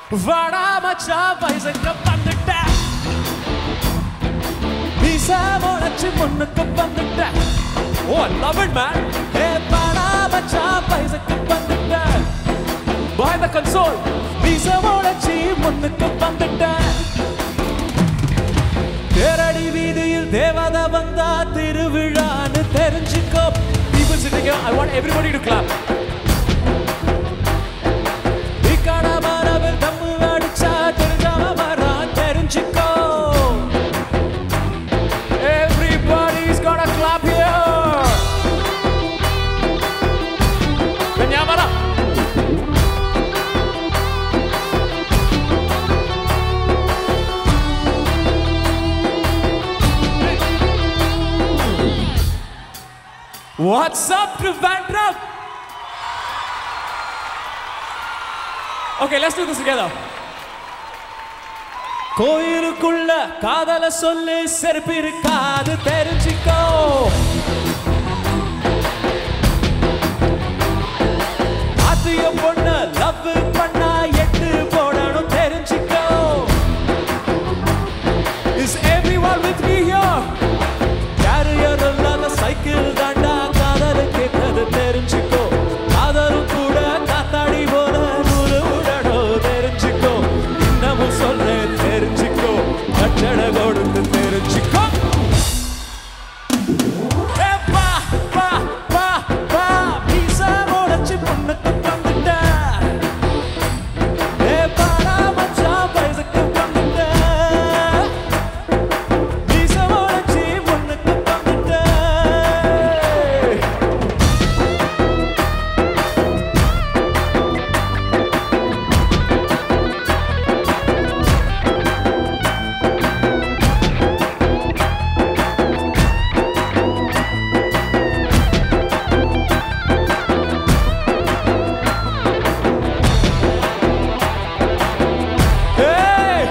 வாடா மச்சான் வயசுக்கு வந்துட்டேன் மீச முளைச்சு முன்னுக்கு வந்துட்டேன் ஓ லவ் இட் மேன் ஏ வாடா மச்சான் வயசுக்கு வந்துட்டேன் Behind the console மீச முளைச்சு முன்னுக்கு வந்துட்டேன் தேரடி வீதியில் தேவதை வந்தா திருவிழான்னு தெரிஞ்சுக்கோ people sitting here I want everybody to clap இக்கட மரபில் தம்மு அடிச்சா தெரிஞ்சாம வரான் தெரிஞ்சுக்கோ Everybody's gonna clap here Kanyamara What's up, Trivandrum? Okay, let's do this together. கோயிலுக்குள்ள காதல சொல்லு செருப்பு இருக்காது தெரிஞ்சுக்கோ ஆத்திய பொண்ணு லவ் பண்ணா எட்டு போடணும் தெரிஞ்சுக்கோ Is everyone with me here? Carrier இல்லாத சைக்கிள் தாண்டா காதல் கேட்டது தெரிஞ்சுக்கோ காதலும் கூட காத்தாடி போல நூறு உடனோ தெரிஞ்சுக்கோ இன்னமும் சொல்றேன் தெரிஞ்சுக்கோ கட்டட கொடுத்து தெரிஞ்சுக்கோ ஏ பா, பா, பா, பா, மீச முளைச்சு பொண்ணுக்கு வந்துட்டேன். ஏ பாடா மச்சான் வயசுக்கு வந்துட்டேன். மீச முளைச்சு பொண்ணுக்கு வந்துட்டேன். Hey!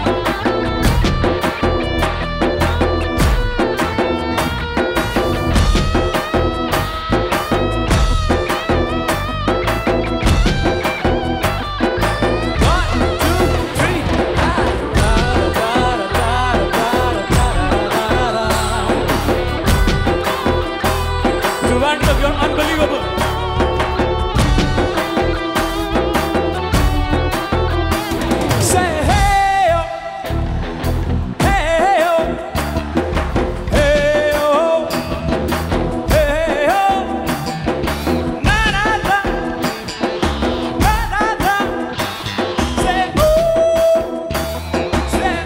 One, two, three. Ah. Trivandrum, you're unbelievable. Say hey oh, hey oh, hey oh, hey oh, na na na, na na na. Say ooh, say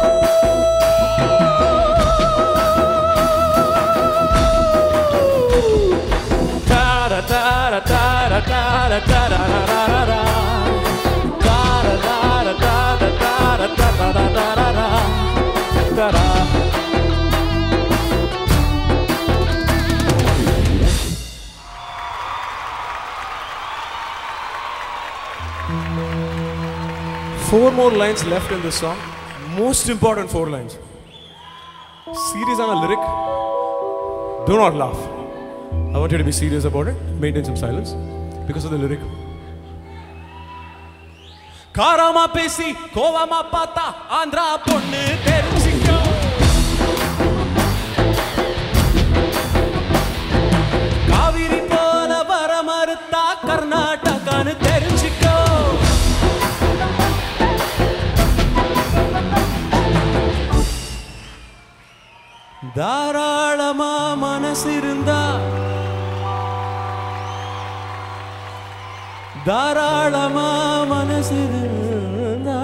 ooh. Da da da da da da da da da da da da da. Four more lines left in this song. Most important four lines. Serious on a lyric. Do not laugh. I want you to be serious about it. Maintain some silence because of the lyric. காரமா பேசி கோவமா பார்த்தா ஆந்திரா பொண்ணு தெரிஞ்சுக்கோ காவிரி போல வர மறுத்தா கர்நாடகான்னு தெரிஞ்சுக்கோ தாராளமா மனசு இருந்தா தாராளமா மனசு இருந்தா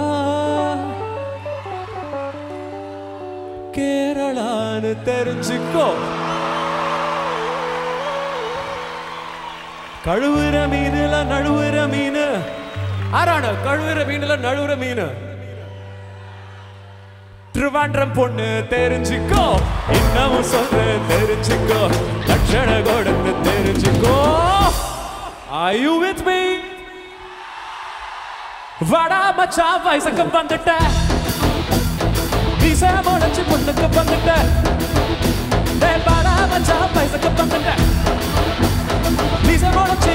கேரளான்னு தெரிஞ்சுக்கோ கழுவுற மீனுல நழுவுற மீனு ஆரான கழுவுற மீனுல நழுவுற மீனு திருவாண்டம் பொண்ணு தெரிஞ்சுக்கோ இன்னமும் சொல்றேன் தெரிஞ்சுக்கோ லட்சண கொடுத்து தெரிஞ்சுக்கோ Are you with me? வாடா மச்சான் வயசுக்கு வந்துட்ட வீச முளைச்சு பொண்ணுக்கு வந்துட்ட டேய் வாடா மச்சான் வயசுக்கு வந்துட்ட வீச முளைச்சு